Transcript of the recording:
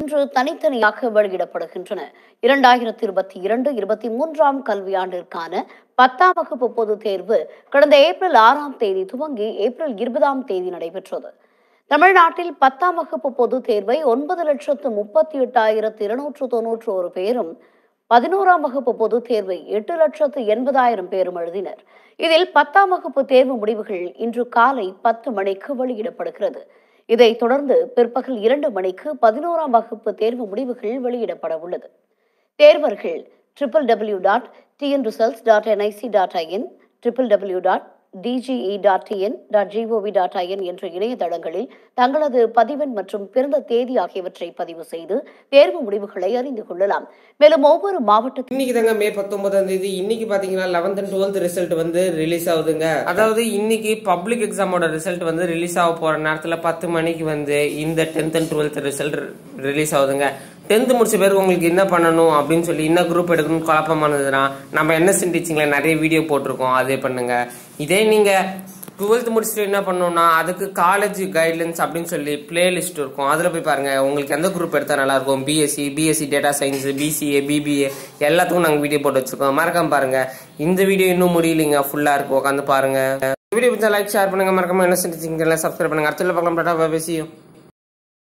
இன்று தனித்தனியாக வெளியிடப்படுகின்றன இரண்டாயிரத்தி இருபத்தி இரண்டு இருபத்தி மூன்றாம் கல்வியாண்டிற்கான பத்தாம் வகுப்பு பொதுத் தேர்வு கடந்த ஏப்ரல் ஆறாம் தேதி துவங்கி ஏப்ரல் இருபதாம் தேதி நடைபெற்றது தமிழ்நாட்டில் பத்தாம் வகுப்பு பொதுத் தேர்வை ஒன்பது லட்சத்து முப்பத்தி எட்டாயிரத்து இருநூற்று தொன்னூற்று ஒரு பேரும் பதினோராம் வகுப்பு பொதுத் தேர்வை எட்டு லட்சத்து எண்பதாயிரம் பேரும் எழுதினர் இதில் பத்தாம் வகுப்பு தேர்வு முடிவுகள் இன்று காலை பத்து மணிக்கு வெளியிடப்படுகிறது இதைத் தொடர்ந்து பிற்பகல் இரண்டு மணிக்கு பதினோராம் வகுப்பு தேர்வு முடிவுகள் வெளியிடப்பட உள்ளது தேர்வர்கள் triple W dot TN results dot NIC dot IN triple W dot DGE dot TN dot GOV dot IN என்ற இணையதளங்களில் தங்களது பதிவெண் மற்றும் பிறந்த தேதி ஆகியவற்றை பதிவு செய்து தேர்வு முடிவுகளை அறிந்து கொள்ளலாம் மேலும் ஒவ்வொரு மாவட்டத்திலும் இன்னைக்கு தாங்க மே பத்தொன்பதாம் தேதி இன்னைக்கு பாத்தீங்கன்னா லெவன்த் அண்ட் டுவெல்த் ரிசல்ட் வந்து ரிலீஸ் ஆகுதுங்க அதாவது இன்னைக்கு பப்ளிக் எக்ஸாமோட ரிசல்ட் வந்து ரிலீஸ் ஆக போற நேரத்துல பத்து மணிக்கு வந்து இந்த tenth and twelfth result release ஆகுதுங்க டென்த் முடிச்ச பேருக்கு உங்களுக்கு என்ன பண்ணணும் அப்படின்னு சொல்லி என்ன குரூப் எடுக்கணும்னு குழப்பமானதுன்னா நம்ம என்எஸ்என் டீச்சிங்ல நிறைய வீடியோ போட்டிருக்கோம் அதே பண்ணுங்க இதே நீங்க டுவெல்த் முடிச்சுட்டு என்ன பண்ணணும்னா அதுக்கு காலேஜ் கைட்லைன்ஸ் அப்படின்னு சொல்லி பிளேலிஸ்ட் இருக்கும் அதில் போய் பாருங்க உங்களுக்கு எந்த குரூப் எடுத்தால் நல்லா இருக்கும் BSc BSc data science BCA BBA எல்லாத்துக்கும் நாங்கள் வீடியோ போட்டு வச்சிருக்கோம் மறக்காம பாருங்க இந்த வீடியோ இன்னும் முடியலைங்க ஃபுல்லாக இருக்கும் உட்காந்து பாருங்க வீடியோ பிடிச்சா லைக் ஷேர் பண்ணுங்க மறக்காம என்ன செஞ்சு சப்ஸ்கிரைப் பண்ணுங்க அடுத்த பார்க்கலாம் டாடா பேசியும்